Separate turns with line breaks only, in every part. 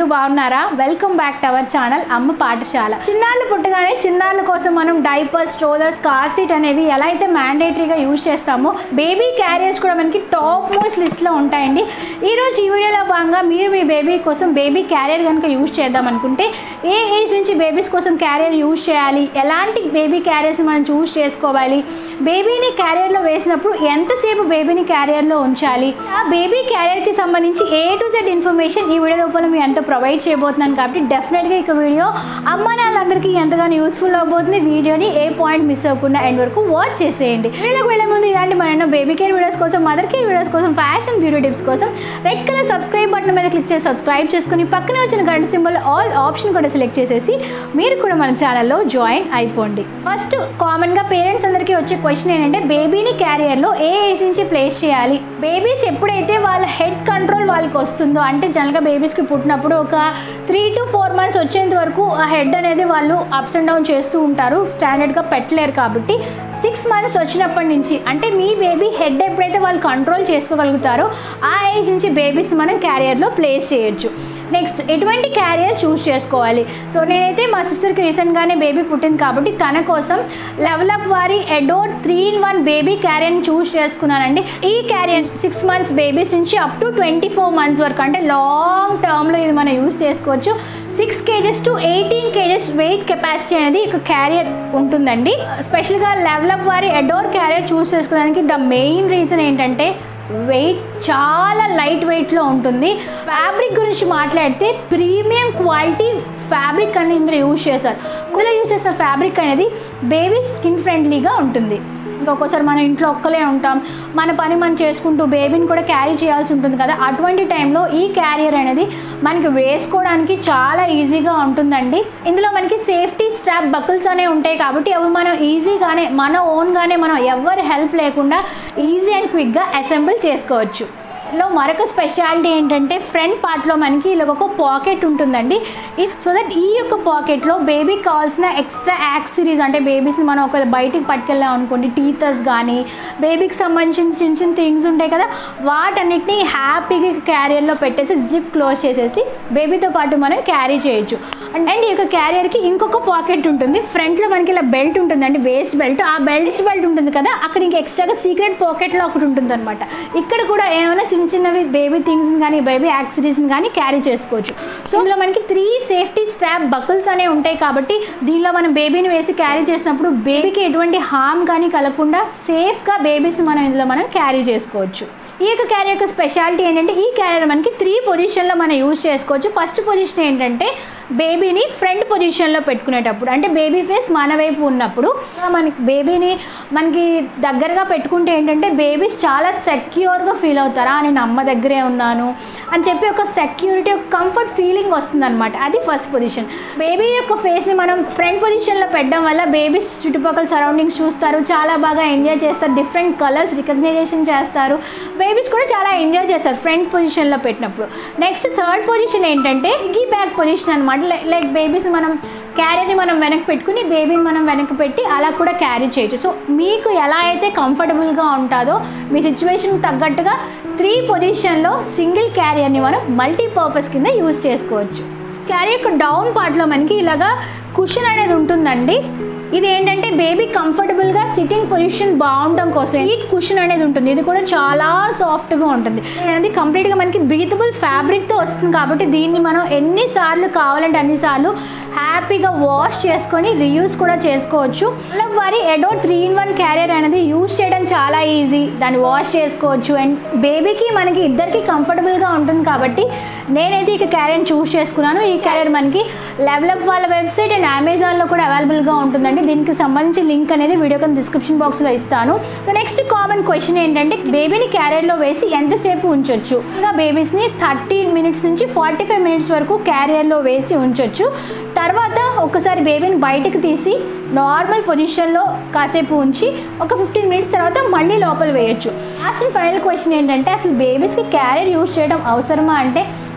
బాగున్నారా welcome back to our channel అమ్మ పాఠశాల చిన్నాళ్ళు పుట్టగానే చిన్నాళ్ళ కోసం మనం డైపర్స్ స్ట్రోలర్స్ కార్ సీట్ అనేవి ఎలా అయితే మ్యాండేటరీగా యూజ్ చేస్తామో బేబీ క్యారియర్స్ కూడా మనకి టాప్ మోస్ట్ లిస్ట్లో ఉంటాయండి ఈరోజు ఈ వీడియోలో భాగంగా మీరు మీ బేబీ కోసం బేబీ క్యారియర్ కనుక యూజ్ చేద్దాం అనుకుంటే ఏ ఏజ్ నుంచి బేబీస్ కోసం క్యారియర్ యూజ్ చేయాలి ఎలాంటి బేబీ క్యారియర్స్ మనం చూస్ చేసుకోవాలి బేబీని క్యారియర్లో వేసినప్పుడు ఎంతసేపు బేబీని క్యారియర్లో ఉంచాలి ఆ బేబీ క్యారియర్కి సంబంధించి ఏ టు జెడ్ ఇన్ఫర్మేషన్ ఈ వీడియో రూపంలో మీ అంతా ప్రొవైడ్ చేయబోతున్నాను కాబట్టి డెఫినెట్గా ఇక వీడియో అమ్మ నాన్నలందరికీ ఎంతగానో యూస్ఫుల్ అవబోతుంది వీడియోని ఏ పాయింట్ మిస్ అవ్వకుండా ఎండ్ వరకు వాచ్ చేసేయండి వీడియోకి వెళ్ళే ముందు ఇలాంటి మన బేబీ కేర్ వీడియోస్ కోసం మదర్ కేర్ వీడియోస్ కోసం ఫ్యాషన్ బ్యూటీ టిప్స్ కోసం రెడ్ కలర్ సబ్స్క్రైబ్ బటన్ మీద క్లిక్ చేసి సబ్స్క్రైబ్ చేసుకుని పక్కనే వచ్చిన గంట సింబల్ ఆల్ ఆప్షన్ కూడా సెలెక్ట్ చేసేసి మీరు కూడా మన ఛానల్లో జాయిన్ అయిపోండి ఫస్ట్ కామన్గా పేరెంట్స్ అందరికీ వచ్చే క్వశ్చన్ ఏంటంటే బేబీని క్యారియర్లో ఏ ఏజ్ నుంచి ప్లేస్ చేయాలి బేబీస్ ఎప్పుడైతే వాళ్ళ హెడ్ కంట్రోల్ వాళ్ళకి వస్తుందో అంటే జనరల్గా బేబీస్కి పుట్టినప్పుడు ఒక త్రీ టు ఫోర్ మంత్స్ వచ్చేంత వరకు ఆ హెడ్ అనేది వాళ్ళు అప్స్ అండ్ డౌన్ చేస్తూ ఉంటారు స్టాండర్డ్గా పెట్టలేరు కాబట్టి సిక్స్ మంత్స్ వచ్చినప్పటి నుంచి అంటే మీ బేబీ హెడ్ ఎప్పుడైతే వాళ్ళు కంట్రోల్ చేసుకోగలుగుతారో ఆ ఏజ్ నుంచి బేబీస్ మనం క్యారియర్లో ప్లేస్ చేయొచ్చు నెక్స్ట్ ఎటువంటి క్యారియర్ చూస్ చేసుకోవాలి సో నేనైతే మా సిస్టర్కి రీసెంట్గానే బేబీ పుట్టింది కాబట్టి తన కోసం లెవెల్ అప్ వారి adore three in one baby క్యారియర్ని చూస్ చేసుకున్నానండి ఈ క్యారియర్ సిక్స్ మంత్స్ బేబీస్ నుంచి up to twenty four months వరకు అంటే లాంగ్ టర్మ్లో ఇది మనం యూస్ చేసుకోవచ్చు six kgs to eighteen kgs weight capacity అనేది ఒక క్యారియర్ ఉంటుందండి స్పెషల్గా లెవెల్ అప్ వారి ఎడోర్ క్యారియర్ చూస్ చేసుకోవడానికి ద మెయిన్ రీజన్ ఏంటంటే వెయిట్ చాలా లైట్ వెయిట్లో ఉంటుంది ఫ్యాబ్రిక్ గురించి మాట్లాడితే ప్రీమియం క్వాలిటీ ఫ్యాబ్రిక్ అనేది ఇందులో యూజ్ చేస్తారు ఇందులో యూజ్ చేసిన ఫ్యాబ్రిక్ అనేది బేబీ స్కిన్ ఫ్రెండ్లీగా ఉంటుంది ఇంకొకసారి మన ఇంట్లో ఒక్కలే ఉంటాం మన పని మనం చేసుకుంటూ బేబీని కూడా క్యారీ చేయాల్సి ఉంటుంది కదా అటువంటి టైంలో ఈ క్యారియర్ అనేది మనకి వేసుకోవడానికి చాలా ఈజీగా ఉంటుందండి ఇందులో మనకి సేఫ్టీ స్ట్రాప్ బకిల్స్ అనేవి ఉంటాయి కాబట్టి అవి మనం ఈజీగానే మన ఓన్గానే మనం ఎవరి హెల్ప్ లేకుండా ఈజీ అండ్ క్విక్గా అసెంబుల్ చేసుకోవచ్చు లో మరొక స్పెషాలిటీ ఏంటంటే ఫ్రంట్ పార్ట్లో మనకి ఇలా ఒక పాకెట్ ఉంటుందండి సో దట్ ఈ యొక్క పాకెట్లో బేబీకి కావాల్సిన ఎక్స్ట్రా యాక్సిరీస్ అంటే బేబీస్ని మనం ఒక బయటికి పట్టుకెళ్ళాం అనుకోండి టీతర్స్ కానీ బేబీకి సంబంధించిన చిన్న చిన్న థింగ్స్ ఉంటాయి కదా వాటన్నిటిని హ్యాపీగా క్యారియర్లో పెట్టేసి జిప్ క్లోజ్ చేసేసి బేబీతో పాటు మనం క్యారీ చేయొచ్చు అండ్ ఈ యొక్క క్యారియర్కి ఇంకొక పాకెట్ ఉంటుంది ఫ్రంట్లో మనకి ఇలా బెల్ట్ ఉంటుందండి వేస్ట్ బెల్ట్ ఆ బెల్ట్ బెల్ట్ ఉంటుంది కదా అక్కడ ఇంకా ఎక్స్ట్రాగా సీక్రెట్ పాకెట్లో ఒకటి ఉంటుంది అనమాట ఇక్కడ కూడా ఏమైనా చిన్న చిన్నవి బేబీ థింగ్స్ కానీ బేబీ యాక్సరీస్ని కానీ క్యారీ చేసుకోవచ్చు సో ఇందులో మనకి త్రీ సేఫ్టీ స్ట్రాప్ బకిల్స్ అనేవి ఉంటాయి కాబట్టి దీనిలో మనం బేబీని వేసి క్యారీ చేసినప్పుడు బేబీకి ఎటువంటి హామ్ కానీ కలగకుండా సేఫ్గా బేబీస్ని మనం ఇందులో మనం క్యారీ చేసుకోవచ్చు ఈ యొక్క క్యారియర్ యొక్క స్పెషాలిటీ ఏంటంటే ఈ క్యారియర్ మనకి త్రీ పొజిషన్లో మనం యూజ్ చేసుకోవచ్చు ఫస్ట్ పొజిషన్ ఏంటంటే బేబీని ఫ్రంట్ పొజిషన్లో పెట్టుకునేటప్పుడు అంటే బేబీ ఫేస్ మన వైపు ఉన్నప్పుడు మనకి బేబీని మనకి దగ్గరగా పెట్టుకుంటే ఏంటంటే బేబీస్ చాలా సెక్యూర్గా ఫీల్ అవుతారా నేను అమ్మ దగ్గరే ఉన్నాను అని చెప్పి ఒక సెక్యూరిటీ ఒక కంఫర్ట్ ఫీలింగ్ వస్తుంది అనమాట అది ఫస్ట్ పొజిషన్ బేబీ యొక్క ఫేస్ని మనం ఫ్రంట్ పొజిషన్లో పెట్టడం వల్ల బేబీస్ చుట్టుపక్కల సరౌండింగ్స్ చూస్తారు చాలా బాగా ఎంజాయ్ చేస్తారు డిఫరెంట్ కలర్స్ రికగ్నైజేషన్ చేస్తారు బేబీస్ కూడా చాలా ఎంజాయ్ చేస్తారు ఫ్రంట్ పొజిషన్లో పెట్టినప్పుడు నెక్స్ట్ థర్డ్ పొజిషన్ ఏంటంటే గీ బ్యాక్ పొజిషన్ అనమాట లైక్ బేబీస్ మనం క్యారీని మనం వెనక్కి పెట్టుకుని బేబీని మనం వెనక్కి పెట్టి అలా కూడా క్యారీ చేయొచ్చు సో మీకు ఎలా అయితే కంఫర్టబుల్గా ఉంటుందో మీ సిచ్యువేషన్ తగ్గట్టుగా త్రీ పొజిషన్లో సింగిల్ క్యారియర్ని మనం మల్టీపర్పస్ కింద యూజ్ చేసుకోవచ్చు క్యారియర్ యొక్క డౌన్ పార్ట్లో మనకి ఇలాగా కుషన్ అనేది ఉంటుందండి ఇది ఏంటంటే బేబీ కంఫర్టబుల్గా సిట్టింగ్ పొజిషన్ బాగుండడం కోసం సీట్ కుషన్ అనేది ఉంటుంది ఇది కూడా చాలా సాఫ్ట్గా ఉంటుంది అనేది కంప్లీట్గా మనకి బ్రీతబుల్ ఫ్యాబ్రిక్తో వస్తుంది కాబట్టి దీన్ని మనం ఎన్నిసార్లు కావాలంటే అన్నిసార్లు హ్యాపీగా వాష్ చేసుకొని రీయూస్ కూడా చేసుకోవచ్చు వారి adore three in one carrier అనేది యూస్ చేయడం చాలా ఈజీ దాన్ని వాష్ చేసుకోవచ్చు అండ్ బేబీకి మనకి ఇద్దరికి కంఫర్టబుల్గా ఉంటుంది కాబట్టి నేనైతే ఇక క్యారియర్ చూస్ చేసుకున్నాను ఈ క్యారియర్ మనకి లెవెలప్ వాళ్ళ వెబ్సైట్ అండ్ అమెజాన్లో కూడా అవైలబుల్గా ఉంటుందండి దీనికి సంబంధించి లింక్ అనేది వీడియో కింద డిస్క్రిప్షన్ బాక్స్లో ఇస్తాను సో నెక్స్ట్ కామన్ క్వశ్చన్ ఏంటంటే బేబీని క్యారియర్లో వేసి ఎంతసేపు ఉంచొచ్చు ఇంకా బేబీస్ని థర్టీ మినిట్స్ నుంచి ఫార్టీ ఫైవ్ మినిట్స్ వరకు క్యారియర్లో వేసి ఉంచొచ్చు తర్వాత ఒకసారి బేబీని బయటకు తీసి నార్మల్ పొజిషన్లో కాసేపు ఉంచి ఒక ఫిఫ్టీన్ మినిట్స్ తర్వాత మళ్ళీ లోపల వేయొచ్చు లాస్ట్ అండ్ ఫైనల్ క్వశ్చన్ ఏంటంటే అసలు బేబీస్కి క్యారియర్ యూజ్ చేయడం అవసరమా అంటే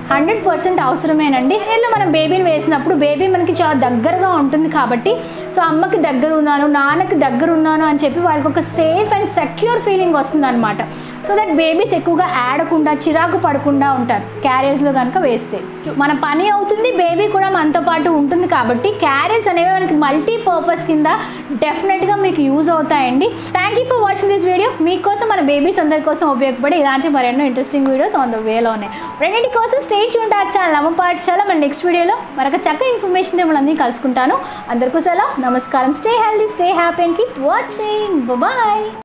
హండ్రెడ్ పర్సెంట్ అవసరమేనండి ఇలా మనం బేబీని వేసినప్పుడు బేబీ మనకి చాలా దగ్గరగా ఉంటుంది కాబట్టి సో అమ్మకి దగ్గర ఉన్నాను నాన్నకి దగ్గర ఉన్నాను అని చెప్పి వాళ్ళకి ఒక సేఫ్ అండ్ సెక్యూర్ ఫీలింగ్ వస్తుంది అనమాట సో దట్ బేబీస్ ఎక్కువగా ఆడకుండా చిరాకు పడకుండా ఉంటారు క్యారియర్స్లో కనుక వేస్తే మన పని అవుతుంది బేబీ కూడా మనతో పాటు ఉంటుంది కాబట్టి క్యారియర్స్ అనేవి మనకి మల్టీ పర్పస్ కింద డెఫినెట్గా మీకు యూజ్ అవుతాయండి thank you for watching this video మీకోసం మన బేబీస్ అందరి కోసం ఉపయోగపడే ఇలాంటి మరెన్నో ఇంట్రెస్టింగ్ వీడియోస్ ఆన్ ద వేలో ఉన్నాయి రెండింటి కోసం స్టేజ్ ఉంటారు ఛానల్ అమ్మ పాఠశాల మన నెక్స్ట్ వీడియోలో మరొక చక్కగా ఇన్ఫర్మేషన్ మిమ్మల్ని కలుసుకుంటాను అందరికీ సెలవు నమస్కారం stay healthy stay happy and keep watching bye